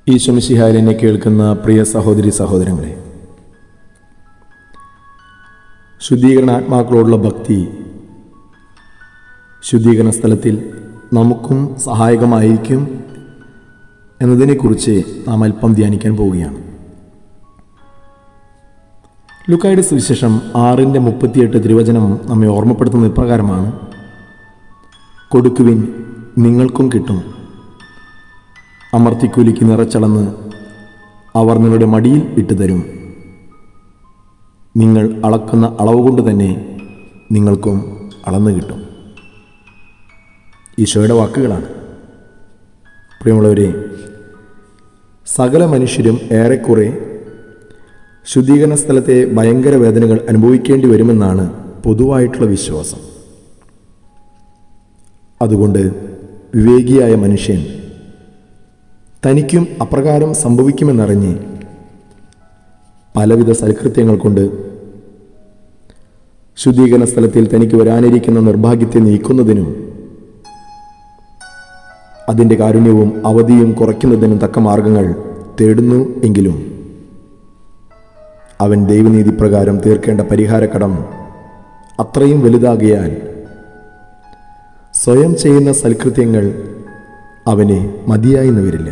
ഈശ്വമിശിഹായിൽ എന്നെ കേൾക്കുന്ന പ്രിയ സഹോദരി സഹോദരങ്ങളെ ശുദ്ധീകരണ ആത്മാക്കളോടുള്ള ഭക്തി ശുദ്ധീകരണ സ്ഥലത്തിൽ നമുക്കും സഹായകമായിരിക്കും എന്നതിനെക്കുറിച്ച് നാം അല്പം ധ്യാനിക്കാൻ പോവുകയാണ് ലുക്കായുടെ സുവിശേഷം ആറിൻ്റെ മുപ്പത്തിയെട്ട് തിരുവചനം നമ്മെ ഓർമ്മപ്പെടുത്തുന്ന ഇപ്രകാരമാണ് കൊടുക്കുവിൻ നിങ്ങൾക്കും കിട്ടും അമർത്തിക്കൂലിക്ക് നിറച്ചളന്ന് അവർ നിങ്ങളുടെ മടിയിൽ ഇട്ടുതരും നിങ്ങൾ അളക്കുന്ന അളവ് കൊണ്ട് തന്നെ നിങ്ങൾക്കും അളന്നു കിട്ടും ഈശോയുടെ വാക്കുകളാണ് പ്രിയമുള്ളവരെ സകല മനുഷ്യരും ഏറെക്കുറെ ശുദ്ധീകരണ സ്ഥലത്തെ ഭയങ്കര വേദനകൾ അനുഭവിക്കേണ്ടി വരുമെന്നാണ് പൊതുവായിട്ടുള്ള വിശ്വാസം അതുകൊണ്ട് വിവേകിയായ മനുഷ്യൻ തനിക്കും അപ്രകാരം സംഭവിക്കുമെന്നറിഞ്ഞ് പലവിധ സൽകൃത്യങ്ങൾ കൊണ്ട് ശുദ്ധീകരണ സ്ഥലത്തിൽ തനിക്ക് വരാനിരിക്കുന്ന നിർഭാഗ്യത്തെ നീക്കുന്നതിനും അതിൻ്റെ കാരുണ്യവും അവധിയും കുറയ്ക്കുന്നതിനും തക്ക മാർഗങ്ങൾ തേടുന്നു എങ്കിലും അവൻ ദൈവനീതി പ്രകാരം തീർക്കേണ്ട പരിഹാരക്കടം അത്രയും വലുതാകിയാൽ സ്വയം ചെയ്യുന്ന സൽകൃത്യങ്ങൾ അവന് മതിയായി എന്ന് വരില്ല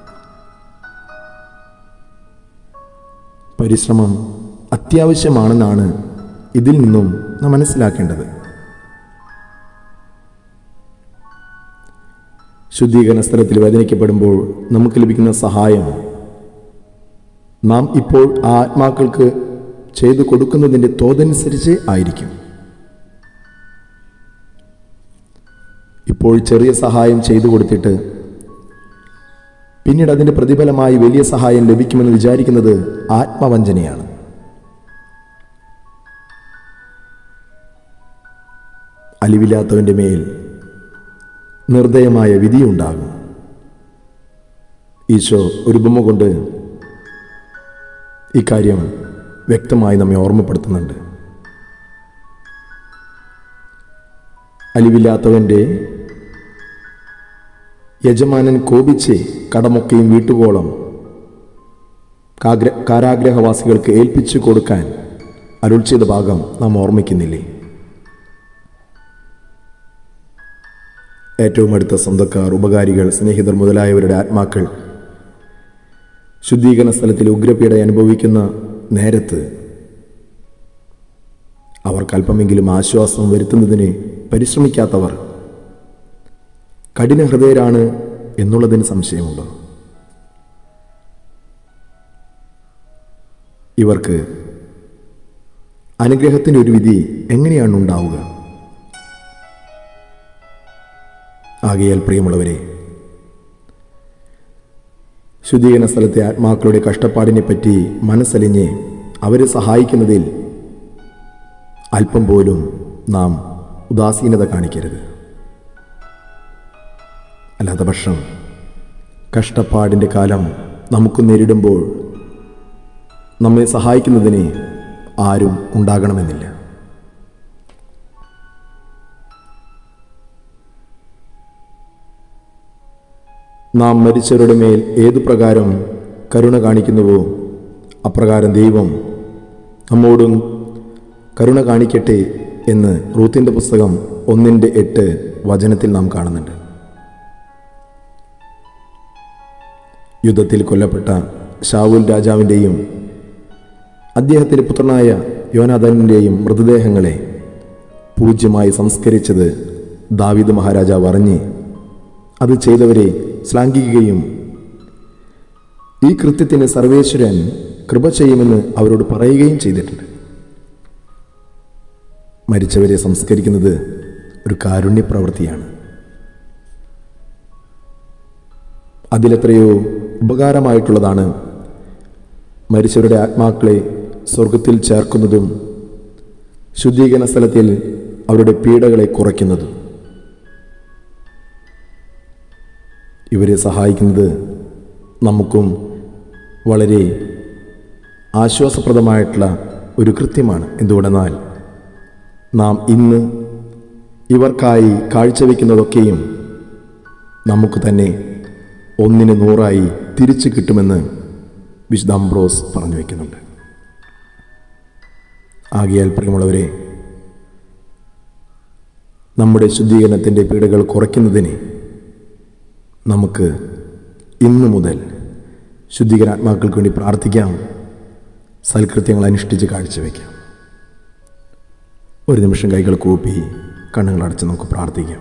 പരിശ്രമം അത്യാവശ്യമാണെന്നാണ് ഇതിൽ നിന്നും നാം മനസ്സിലാക്കേണ്ടത് ശുദ്ധീകരണ സ്ഥലത്തിൽ വേദനിക്കപ്പെടുമ്പോൾ നമുക്ക് ലഭിക്കുന്ന സഹായം നാം ഇപ്പോൾ ആ ആത്മാക്കൾക്ക് ചെയ്തു കൊടുക്കുന്നതിൻ്റെ തോതനുസരിച്ച് ആയിരിക്കും ഇപ്പോൾ ചെറിയ സഹായം ചെയ്തു കൊടുത്തിട്ട് പിന്നീട് അതിൻ്റെ പ്രതിഫലമായി വലിയ സഹായം ലഭിക്കുമെന്ന് വിചാരിക്കുന്നത് ആത്മവഞ്ചനയാണ് അലിവില്ലാത്തവൻ്റെ മേൽ നിർദ്ദയമായ വിധിയുണ്ടാകും ഈശോ ഒരു ഉപമ കൊണ്ട് ഇക്കാര്യം വ്യക്തമായി നമ്മെ ഓർമ്മപ്പെടുത്തുന്നുണ്ട് അലിവില്ലാത്തവൻ്റെ യജമാനൻ കോപിച്ച് കടമൊക്കെയും വീട്ടുകോളം കാഗ്ര കാരാഗ്രഹവാസികൾക്ക് ഏൽപ്പിച്ചു കൊടുക്കാൻ അരുൾ ചെയ്ത ഭാഗം നാം ഓർമ്മിക്കുന്നില്ലേ ഏറ്റവും അടുത്ത സ്വന്തക്കാർ ഉപകാരികൾ സ്നേഹിതർ മുതലായവരുടെ ആത്മാക്കൾ ശുദ്ധീകരണ സ്ഥലത്തിൽ ഉഗ്രപീഡ അനുഭവിക്കുന്ന നേരത്ത് അവർക്ക് അല്പമെങ്കിലും ആശ്വാസം വരുത്തുന്നതിന് പരിശ്രമിക്കാത്തവർ കഠിന ഹൃദയരാണ് എന്നുള്ളതിന് സംശയമുണ്ടോ ഇവർക്ക് അനുഗ്രഹത്തിൻ്റെ ഒരു വിധി എങ്ങനെയാണ് ഉണ്ടാവുക ആകയാൽ പ്രിയമുള്ളവരെ ശുദ്ധീകരണ സ്ഥലത്തെ ആത്മാക്കളുടെ കഷ്ടപ്പാടിനെ പറ്റി മനസ്സലിഞ്ഞ് അവരെ സഹായിക്കുന്നതിൽ അല്പം പോലും നാം ഉദാസീനത കാണിക്കരുത് അല്ലാത്ത പക്ഷം കഷ്ടപ്പാടിൻ്റെ കാലം നമുക്ക് നേരിടുമ്പോൾ നമ്മെ സഹായിക്കുന്നതിന് ആരും ഉണ്ടാകണമെന്നില്ല നാം മരിച്ചവരുടെ മേൽ ഏതു പ്രകാരം കരുണ കാണിക്കുന്നുവോ അപ്രകാരം ദൈവം നമ്മോടും കരുണ കാണിക്കട്ടെ എന്ന് റൂത്തിൻ്റെ പുസ്തകം ഒന്നിൻ്റെ എട്ട് വചനത്തിൽ നാം കാണുന്നുണ്ട് യുദ്ധത്തിൽ കൊല്ലപ്പെട്ട ഷാവുൽ രാജാവിൻ്റെയും അദ്ദേഹത്തിൻ്റെ പുത്രനായ യോനാഥനിൻ്റെയും മൃതദേഹങ്ങളെ പൂജ്യമായി സംസ്കരിച്ചത് ദാവിദ് മഹാരാജാവ് അറിഞ്ഞ് അത് ചെയ്തവരെ ശ്ലാഘിക്കുകയും ഈ കൃത്യത്തിന് സർവേശ്വരൻ കൃപ ചെയ്യുമെന്ന് അവരോട് പറയുകയും ചെയ്തിട്ടുണ്ട് മരിച്ചവരെ സംസ്കരിക്കുന്നത് ഒരു കാരുണ്യ പ്രവൃത്തിയാണ് അതിലെത്രയോ ഉപകാരമായിട്ടുള്ളതാണ് മരിച്ചവരുടെ ആത്മാക്കളെ സ്വർഗത്തിൽ ചേർക്കുന്നതും ശുദ്ധീകരണ സ്ഥലത്തിൽ അവരുടെ പീഡകളെ കുറയ്ക്കുന്നതും ഇവരെ സഹായിക്കുന്നത് നമുക്കും വളരെ ആശ്വാസപ്രദമായിട്ടുള്ള ഒരു കൃത്യമാണ് എന്തുകൊണ്ടെന്നാൽ നാം ഇന്ന് ഇവർക്കായി കാഴ്ചവെക്കുന്നതൊക്കെയും നമുക്ക് തന്നെ ഒന്നിന് നൂറായി തിരിച്ചു കിട്ടുമെന്ന് വിശുദ്ധ അംബ്രോസ് പറഞ്ഞു വയ്ക്കുന്നുണ്ട് ആകിയാൽ പ്രിയമുള്ളവരെ നമ്മുടെ ശുദ്ധീകരണത്തിൻ്റെ പീഡകൾ കുറയ്ക്കുന്നതിന് നമുക്ക് ഇന്നു മുതൽ ശുദ്ധീകരാത്മാക്കൾക്ക് വേണ്ടി പ്രാർത്ഥിക്കാം സൽകൃത്യങ്ങൾ അനുഷ്ഠിച്ച് കാഴ്ചവെക്കാം ഒരു നിമിഷം കൈകൾ കൂപ്പി കണ്ണുകൾ അടച്ച് നമുക്ക് പ്രാർത്ഥിക്കാം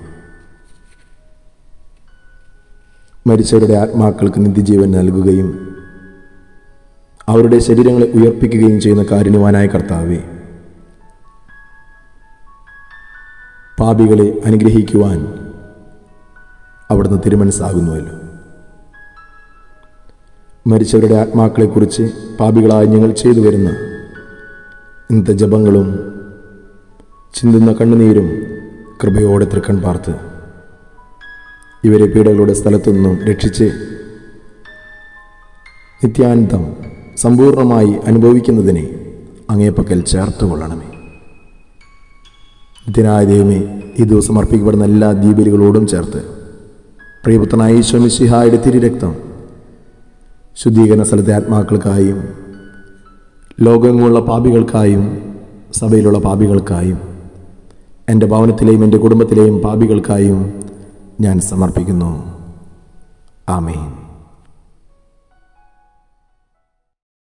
മരിച്ചവരുടെ ആത്മാക്കൾക്ക് നിത്യജീവൻ നൽകുകയും അവരുടെ ശരീരങ്ങളെ ഉയർപ്പിക്കുകയും ചെയ്യുന്ന കാരുണ്യവാനായ കർത്താവെ പാപികളെ അനുഗ്രഹിക്കുവാൻ അവിടുന്ന് തിരുമനസ്സാകുന്നുവല്ലോ മരിച്ചവരുടെ ആത്മാക്കളെക്കുറിച്ച് പാപികളായി ഞങ്ങൾ ചെയ്തു വരുന്ന ഇന്നത്തെ ജപങ്ങളും ചിന്തുന്ന കണ്ണുനീരും കൃപയോടെ തൃക്കൺ പാർത്ത് ഇവരെ പീഡകളുടെ സ്ഥലത്തു നിന്നും രക്ഷിച്ച് നിത്യാനന്ദം സമ്പൂർണമായി അനുഭവിക്കുന്നതിനെ അങ്ങേപ്പക്കൽ ചേർത്തുകൊള്ളണമേ നിത്യനായ ദൈവമേ ഈ ദിവസം അർപ്പിക്കപ്പെടുന്ന എല്ലാ ദീപലികളോടും ചേർത്ത് പ്രിയപുത്രനായ ഈശ്വമിശിഹായുടെ തിരുരക്തം ശുദ്ധീകരണ സ്ഥലത്തെ ആത്മാക്കൾക്കായും ലോകമെങ്ങുള്ള പാപികൾക്കായും സഭയിലുള്ള പാപികൾക്കായും എൻ്റെ ഭവനത്തിലെയും എൻ്റെ കുടുംബത്തിലെയും പാപികൾക്കായും ഞാൻ സമർപ്പിക്കുന്നു ആമേൻ